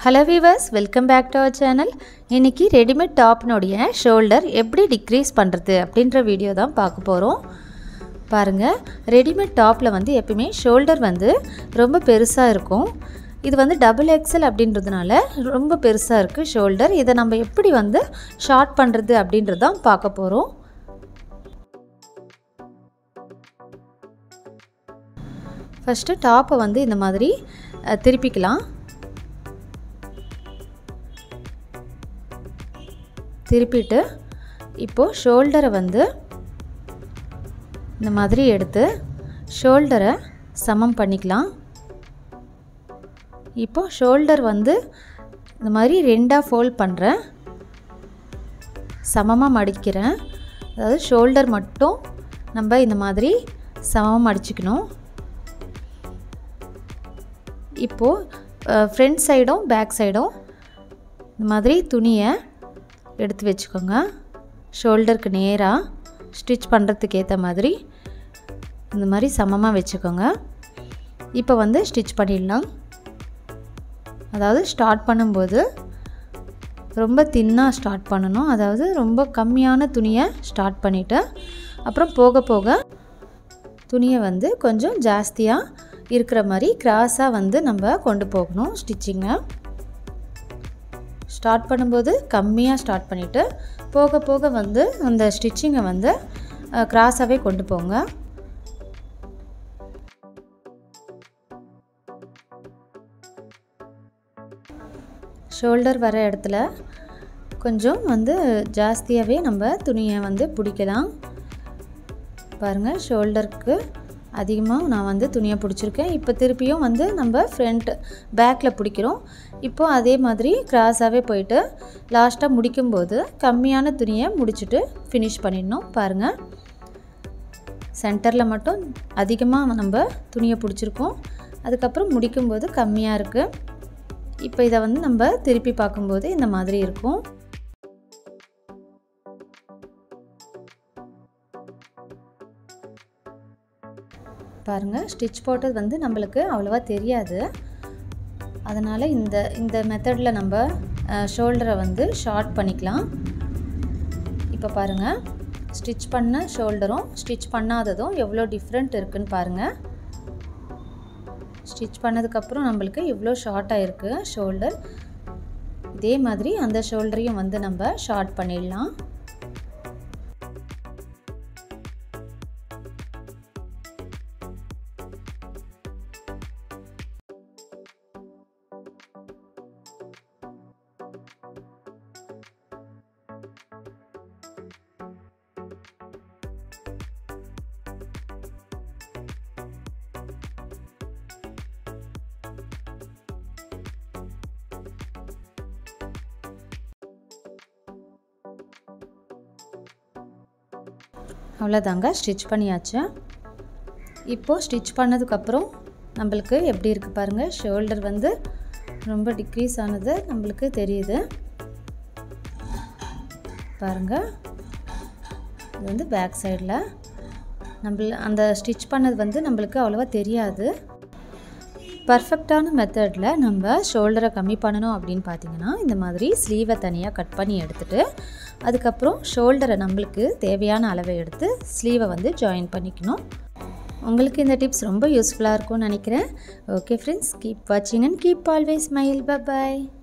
hello viewers welcome back to our channel இன்றைக்கி readymade டாப்னுடைய shoulder எப்படி டிக்ரீஸ் பண்ணுறது அப்படின்ற வீடியோ தான் பார்க்க போகிறோம் பாருங்கள் ரெடிமேட் டாப்பில் வந்து எப்பயுமே ஷோல்டர் வந்து ரொம்ப பெருசாக இருக்கும் இது வந்து டபுள் எக்ஸல் அப்படின்றதுனால ரொம்ப பெருசாக இருக்குது ஷோல்டர் இதை நம்ம எப்படி வந்து ஷார்ட் பண்ணுறது அப்படின்றது தான் பார்க்க போகிறோம் ஃபஸ்ட்டு டாப்பை வந்து இந்த மாதிரி அஹ், திருப்பிக்கலாம் திருப்பிட்டு இப்போது ஷோல்டரை வந்து இந்த மாதிரி எடுத்து ஷோல்டரை சமம் பண்ணிக்கலாம் இப்போ ஷோல்டர் வந்து இந்த மாதிரி ரெண்டாக ஃபோல்ட் பண்ணுறேன் சமமாக மடிக்கிறேன் அதாவது ஷோல்டர் மட்டும் நம்ம இந்த மாதிரி சமமாக மடிச்சுக்கணும் இப்போது ஃப்ரண்ட் சைடும் பேக் சைடும் இந்த மாதிரி துணியை எடுத்து வச்சுக்கோங்க ஷோல்டருக்கு நேராக ஸ்டிச் பண்ணுறதுக்கு ஏற்ற மாதிரி இந்த மாதிரி சமமாக வச்சுக்கோங்க இப்போ வந்து ஸ்டிச் பண்ணிடலாம் அதாவது ஸ்டார்ட் பண்ணும்போது ரொம்ப தின்னாக ஸ்டார்ட் பண்ணணும் அதாவது ரொம்ப கம்மியான துணியை ஸ்டார்ட் பண்ணிவிட்டு அப்புறம் போக போக துணியை வந்து கொஞ்சம் ஜாஸ்தியாக இருக்கிற மாதிரி கிராஸாக வந்து நம்ம கொண்டு போகணும் ஸ்டிச்சிங்கை ஸ்டார்ட் பண்ணும்போது கம்மியாக ஸ்டார்ட் பண்ணிவிட்டு போக போக வந்து அந்த ஸ்டிச்சிங்கை வந்து கிராஸாகவே கொண்டு போங்க ஷோல்டர் வர இடத்துல கொஞ்சம் வந்து ஜாஸ்தியாகவே நம்ம துணியை வந்து பிடிக்கலாம் பாருங்கள் ஷோல்டருக்கு அதிகமாக நான் வந்து துணியை பிடிச்சிருக்கேன் இப்போ திருப்பியும் வந்து நம்ம ஃப்ரண்ட் பேக்கில் பிடிக்கிறோம் இப்போது அதே மாதிரி கிராஸாகவே போயிட்டு லாஸ்ட்டாக முடிக்கும்போது கம்மியான துணியை முடிச்சுட்டு ஃபினிஷ் பண்ணிடணும் பாருங்கள் சென்டரில் மட்டும் அதிகமாக நம்ம துணியை பிடிச்சிருக்கோம் அதுக்கப்புறம் முடிக்கும்போது கம்மியாக இருக்குது இப்போ இதை வந்து நம்ம திருப்பி பார்க்கும்போது இந்த மாதிரி இருக்கும் பாருங்கள் ஸ்டிச் போட்டது வந்து நம்மளுக்கு அவ்வளோவா தெரியாது அதனால் இந்த இந்த மெத்தடில் நம்ம ஷோல்டரை வந்து ஷார்ட் பண்ணிக்கலாம் இப்போ பாருங்கள் ஸ்டிச் பண்ண ஷோல்டரும் ஸ்டிச் பண்ணாததும் எவ்வளோ டிஃப்ரெண்ட் இருக்குன்னு பாருங்கள் ஸ்டிச் பண்ணதுக்கப்புறம் நம்மளுக்கு இவ்வளோ ஷார்ட் ஆகிருக்கு ஷோல்டர் இதே மாதிரி அந்த ஷோல்டரையும் வந்து நம்ம ஷார்ட் பண்ணிடலாம் அவ்வளோதாங்க ஸ்டிச் பண்ணியாச்சு இப்போது ஸ்டிச் பண்ணதுக்கப்புறம் நம்மளுக்கு எப்படி இருக்குது பாருங்கள் ஷோல்டர் வந்து ரொம்ப டிக்ரீஸ் ஆனது நம்மளுக்கு தெரியுது பாருங்கள் இது வந்து பேக் சைடில் நம்மள அந்த ஸ்டிச் பண்ணது வந்து நம்மளுக்கு அவ்வளோவா தெரியாது பர்ஃபெக்டான மெத்தடில் நம்ம ஷோல்டரை கம்மி பண்ணணும் அப்படின்னு பார்த்தீங்கன்னா இந்த மாதிரி ஸ்லீவை தனியாக கட் பண்ணி எடுத்துகிட்டு அதுக்கப்புறம் ஷோல்டரை நம்மளுக்கு தேவையான அளவை எடுத்து ஸ்லீவை வந்து ஜாயின் பண்ணிக்கணும் உங்களுக்கு இந்த டிப்ஸ் ரொம்ப யூஸ்ஃபுல்லாக இருக்கும்னு நினைக்கிறேன் ஓகே ஃப்ரெண்ட்ஸ் கீப் வாட்சிங் and keep always smile bye